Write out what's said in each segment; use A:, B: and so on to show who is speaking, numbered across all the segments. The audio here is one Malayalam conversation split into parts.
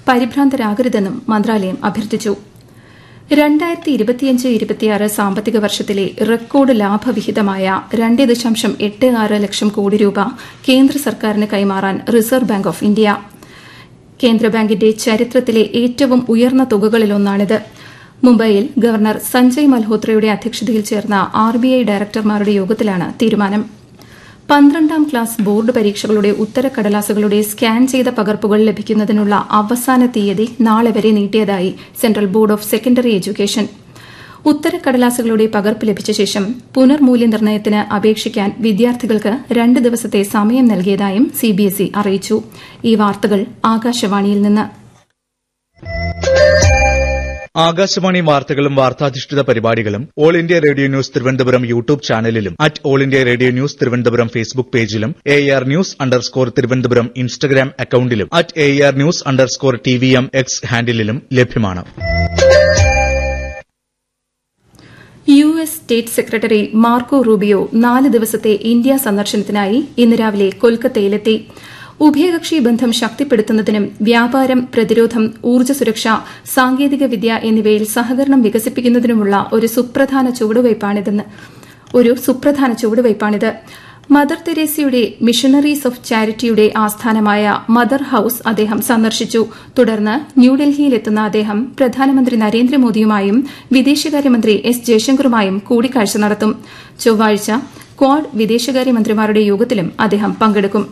A: പരിഭ്രാന്തരാകരുതെന്നും മന്ത്രാലയം അഭ്യർത്ഥിച്ചു രണ്ടായിരത്തി ഇരുപത്തിയഞ്ച് ഇരുപത്തിയാറ് സാമ്പത്തിക വർഷത്തിലെ റെക്കോർഡ് ലാഭവിഹിതമായ രണ്ട് ദശാംശം എട്ട് ആറ് ലക്ഷം കോടി രൂപ കേന്ദ്ര സർക്കാരിന് കൈമാറാൻ റിസർവ് ബാങ്ക് ഓഫ് ഇന്ത്യ കേന്ദ്ര ബാങ്കിന്റെ ചരിത്രത്തിലെ ഏറ്റവും ഉയർന്ന തുകകളിലൊന്നാണിത് മുംബൈയിൽ ഗവർണർ സഞ്ജയ് മൽഹോത്രയുടെ അധ്യക്ഷതയിൽ ചേർന്ന ആർബിഐ ഡയറക്ടർമാരുടെ യോഗത്തിലാണ് തീരുമാനം പന്ത്രണ്ടാം ക്ലാസ് ബോർഡ് പരീക്ഷകളുടെ ഉത്തരക്കടലാസുകളുടെ സ്കാൻ ചെയ്ത പകർപ്പുകൾ ലഭിക്കുന്നതിനുള്ള അവസാന തീയതി നാളെ വരെ നീട്ടിയതായി central board of secondary education ഉത്തരക്കടലാസുകളുടെ പകർപ്പ് ലഭിച്ച ശേഷം പുനർമൂല്യനിർണ്ണയത്തിന് അപേക്ഷിക്കാൻ വിദ്യാർത്ഥികൾക്ക് രണ്ട് ദിവസത്തെ സമയം നൽകിയതായും സിബിഎസ്ഇ അറിയിച്ചു ഈ വാർത്തകൾ ആകാശവാണിയിൽ നിന്ന്
B: ആകാശവാണി വാർത്തകളും വാർത്താധിഷ്ഠിത പരിപാടികളും all India radio news Thiruvananthapuram YouTube ചാനലിലും at all India radio news Thiruvananthapuram Facebook പേജിലും A R news underscore Thiruvananthapuram Instagram അക്കൌണ്ടിലും at A R news underscore T V M X ഹാൻഡിലും ലഭ്യമാണ്
A: U S state secretary Marco Rubio നാല് ദിവസത്തെ ഇന്ത്യ സന്ദർശനത്തിനായി ഇന്ന് രാവിലെ കൊൽക്കത്തയിലെത്തി ഉഭയകക്ഷി ബന്ധം ശക്തിപ്പെടുത്തുന്നതിനും വ്യാപാരം പ്രതിരോധം ഊർജ്ജ സുരക്ഷ സാങ്കേതികവിദ്യ എന്നിവയിൽ സഹകരണം വികസിപ്പിക്കുന്നതിനുമുള്ള ഒരു സുപ്രധാന ചുവടുവയ്പാണിതെന്ന് ഒരു സുപ്രധാന ചുവടുവയ്പാണിത് മദർ തെരേസയുടെ മിഷണറീസ് ഓഫ് ചാരിറ്റിയുടെ ആസ്ഥാനമായ മദർ ഹൌസ് അദ്ദേഹം സന്ദർശിച്ചു തുടർന്ന് ന്യൂഡൽഹിയിലെത്തുന്ന അദ്ദേഹം പ്രധാനമന്ത്രി നരേന്ദ്രമോദിയുമായും വിദേശകാര്യമന്ത്രി എസ് ജയശങ്കറുമായും കൂടിക്കാഴ്ച നടത്തും ചൊവ്വാഴ്ച ക്വാഡ് വിദേശകാര്യമന്ത്രിമാരുടെ യോഗത്തിലും അദ്ദേഹം പങ്കെടുക്കും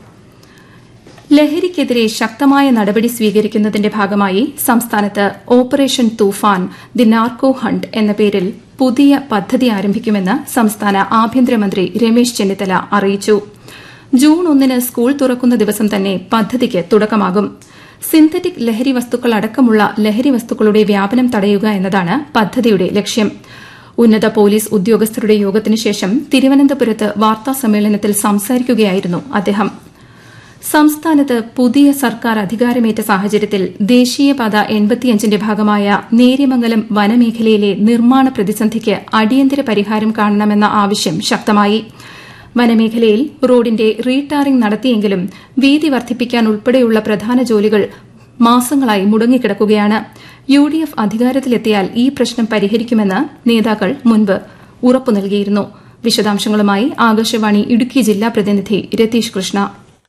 A: ലഹരിക്കെതിരെ ശക്തമായ നടപടി സ്വീകരിക്കുന്നതിന്റെ ഭാഗമായി സംസ്ഥാനത്ത് operation Toofan the narco hunt എന്ന പേരിൽ പുതിയ പദ്ധതി ആരംഭിക്കുമെന്ന് സംസ്ഥാന ആഭ്യന്തരമന്ത്രി രമേശ് ചെന്നിത്തല അറിയിച്ചു ജൂൺ ഒന്നിന് സ്കൂൾ തുറക്കുന്ന ദിവസം തന്നെ പദ്ധതിക്ക് തുടക്കമാകും സിന്തറ്റിക് ലഹരി വസ്തുക്കൾ അടക്കമുള്ള ലഹരി വസ്തുക്കളുടെ വ്യാപനം തടയുക എന്നതാണ് പദ്ധതിയുടെ ലക്ഷ്യം ഉന്നത പോലീസ് ഉദ്യോഗസ്ഥരുടെ യോഗത്തിനു ശേഷം തിരുവനന്തപുരത്ത് വാർത്താസമ്മേളനത്തിൽ സംസാരിക്കുകയായിരുന്നു അദ്ദേഹം സംസ്ഥാനത്ത് പുതിയ സർക്കാർ അധികാരമേറ്റ സാഹചര്യത്തിൽ ദേശീയപാത എൺപത്തിയഞ്ചിന്റെ ഭാഗമായ നേര്യമംഗലം വനമേഖലയിലെ നിർമ്മാണ പ്രതിസന്ധിക്ക് അടിയന്തര പരിഹാരം കാണണമെന്ന ആവശ്യം ശക്തമായി വനമേഖലയിൽ റോഡിന്റെ റീടാറിംഗ് നടത്തിയെങ്കിലും വീതി വർദ്ധിപ്പിക്കാൻ ഉൾപ്പെടെയുള്ള പ്രധാന ജോലികൾ മാസങ്ങളായി മുടങ്ങിക്കിടക്കുകയാണ് യു ഡി എഫ് അധികാരത്തിലെത്തിയാൽ ഈ പ്രശ്നം പരിഹരിക്കുമെന്ന് നേതാക്കൾ മുൻപ് ഉറപ്പു നൽകിയിരുന്നു വിശദാംശങ്ങളുമായി ആകാശവാണി ഇടുക്കി ജില്ലാ പ്രതിനിധി രതീഷ് കൃഷ്ണ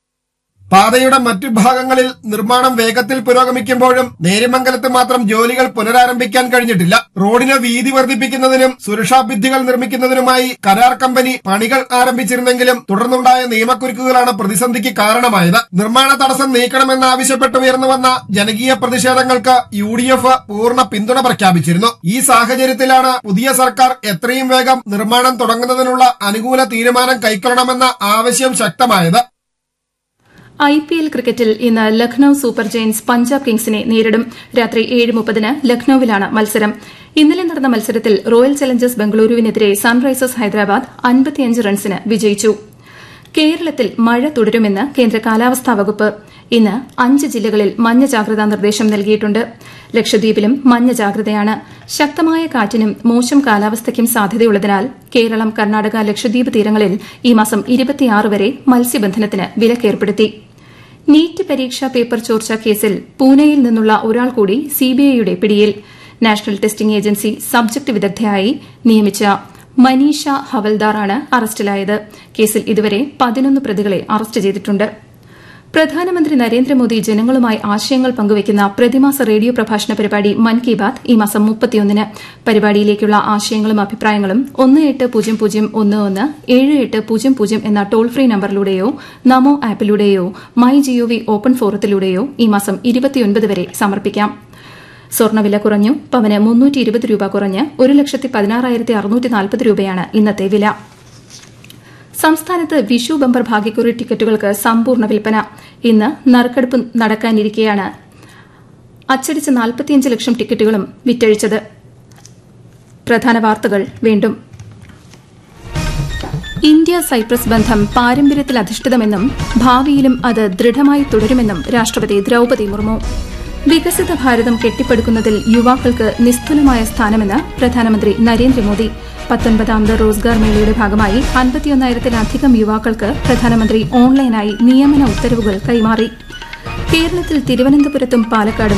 C: പാതയുടെ മറ്റു ഭാഗങ്ങളിൽ നിർമ്മാണം വേഗത്തിൽ പുരോഗമിക്കുമ്പോഴും നേര്യമംഗലത്ത് മാത്രം ജോലികൾ പുനരാരംഭിക്കാൻ കഴിഞ്ഞിട്ടില്ല റോഡിന് വീതി വർദ്ധിപ്പിക്കുന്നതിനും സുരക്ഷാ ഭിത്തികൾ നിർമ്മിക്കുന്നതിനുമായി കരാർ കമ്പനി പണികൾ ആരംഭിച്ചിരുന്നെങ്കിലും തുടർന്നുണ്ടായ നിയമക്കുരുക്കുകളാണ് പ്രതിസന്ധിക്ക് കാരണമായത് നിർമ്മാണ തടസ്സം നീക്കണമെന്നാവശ്യപ്പെട്ട് ഉയർന്നുവന്ന ജനകീയ പ്രതിഷേധങ്ങൾക്ക് യു ഡി എഫ് പൂർണ്ണ പിന്തുണ പ്രഖ്യാപിച്ചിരുന്നു ഈ സാഹചര്യത്തിലാണ് പുതിയ സർക്കാർ എത്രയും വേഗം നിർമ്മാണം തുടങ്ങുന്നതിനുള്ള അനുകൂല തീരുമാനം കൈക്കൊള്ളണമെന്ന ആവശ്യം ശക്തമായത്
A: ഐ പി എൽ ക്രിക്കറ്റിൽ ഇന്ന് ലക്നൌ സൂപ്പർ ജയൻസ് പഞ്ചാബ് കിങ്സിനെ നേരിടും രാത്രി ഏഴ് മുപ്പതിന് ലക്നൌവിലാണ് മത്സരം ഇന്നലെ നടന്ന മത്സരത്തിൽ റോയൽ ചലഞ്ചേഴ്സ് ബംഗളൂരുവിനെതിരെ സൺറൈസേഴ്സ് ഹൈദരാബാദ് അൻപത്തിയഞ്ച് റൺസിന് വിജയിച്ചു കേരളത്തിൽ മഴ തുടരുമെന്ന് കേന്ദ്ര കാലാവസ്ഥാ വകുപ്പ് ഇന്ന് അഞ്ച് ജില്ലകളിൽ മഞ്ഞ ജാഗ്രതാ നിർദ്ദേശം നൽകിയിട്ടുണ്ട് ലക്ഷദ്വീപിലും മഞ്ഞ ജാഗ്രതയാണ് ശക്തമായ കാറ്റിനും മോശം കാലാവസ്ഥയ്ക്കും സാധ്യതയുള്ളതിനാൽ കേരളം കർണാടക ലക്ഷദ്വീപ് തീരങ്ങളിൽ ഈ മാസം ഇരുപത്തിയാറ് വരെ മത്സ്യബന്ധനത്തിന് വിലക്കേർപ്പെടുത്തി നീറ്റ് പരീക്ഷാ പേപ്പർ ചോർച്ച കേസിൽ പൂനെയിൽ നിന്നുള്ള ഒരാൾ കൂടി സിബിഐയുടെ പിടിയിൽ നാഷണൽ ടെസ്റ്റിംഗ് ഏജൻസി സബ്ജക്ട് വിദഗ്ധയായി നിയമിച്ച മനീഷ ഹവൽദാറാണ് അറസ്റ്റിലായത് കേസിൽ ഇതുവരെ പതിനൊന്ന് പ്രതികളെ അറസ്റ്റ് ചെയ്തിട്ടുണ്ട് പ്രധാനമന്ത്രി നരേന്ദ്രമോദി ജനങ്ങളുമായി ആശയങ്ങൾ പങ്കുവയ്ക്കുന്ന പ്രതിമാസ റേഡിയോ പ്രഭാഷണ പരിപാടി മൻ കി ബാത് ഈ മാസം മുപ്പത്തിയൊന്നിന് പരിപാടിയിലേക്കുള്ള ആശയങ്ങളും അഭിപ്രായങ്ങളും ഒന്ന് എട്ട് പൂജ്യം പൂജ്യം ഒന്ന് ഒന്ന് ഏഴ് എട്ട് പൂജ്യം പൂജ്യം എന്ന ടോൾ ഫ്രീ നമ്പറിലൂടെയോ നമോ ആപ്പിലൂടെയോ മൈ ജിഒവി ഓപ്പൺ ഫോറത്തിലൂടെയോ ഈ മാസം ഇരുപത്തിയൊൻപത് വരെ സമർപ്പിക്കാം സ്വർണ്ണവില കുറഞ്ഞു പവന് മുന്നൂറ്റി ഇരുപത് രൂപ കുറഞ്ഞ് ഒരു ലക്ഷത്തി പതിനാറായിരത്തി അറുന്നൂറ്റി നാൽപ്പത് രൂപയാണ് ഇന്നത്തെ വില സംസ്ഥാനത്ത് വിഷു ബമ്പർ ഭാഗ്യക്കുറി ടിക്കറ്റുകൾക്ക് സമ്പൂർണ്ണ വിൽപ്പന ഇന്ന് നറുക്കെടുപ്പ് നടക്കാനിരിക്കെയാണ് അച്ചടിച്ച നാൽപ്പത്തിയഞ്ച് ലക്ഷം ടിക്കറ്റുകളും വിറ്റഴിച്ചത് പ്രധാന വാർത്തകൾ വീണ്ടും ഇന്ത്യ സൈപ്രസ് ബന്ധം പാരമ്പര്യത്തിൽ അധിഷ്ഠിതമെന്നും ഭാവിയിലും അത് ദൃഢമായി തുടരുമെന്നും രാഷ്ട്രപതി ദ്രൌപതി മുർമു വികസിത ഭാരതം കെട്ടിപ്പടുക്കുന്നതിൽ യുവാക്കൾക്ക് നിസ്തുലമായ സ്ഥാനമെന്ന് പ്രധാനമന്ത്രി നരേന്ദ്രമോദി പത്തൊൻപതാമത് റോസ്ഗാർ മേളയുടെ ഭാഗമായി അൻപത്തിയൊന്നായിരത്തിലധികം യുവാക്കൾക്ക് പ്രധാനമന്ത്രി ഓൺലൈനായി നിയമന ഉത്തരവുകൾ കൈമാറി കേരളത്തിൽ തിരുവനന്തപുരത്തും പാലക്കാടും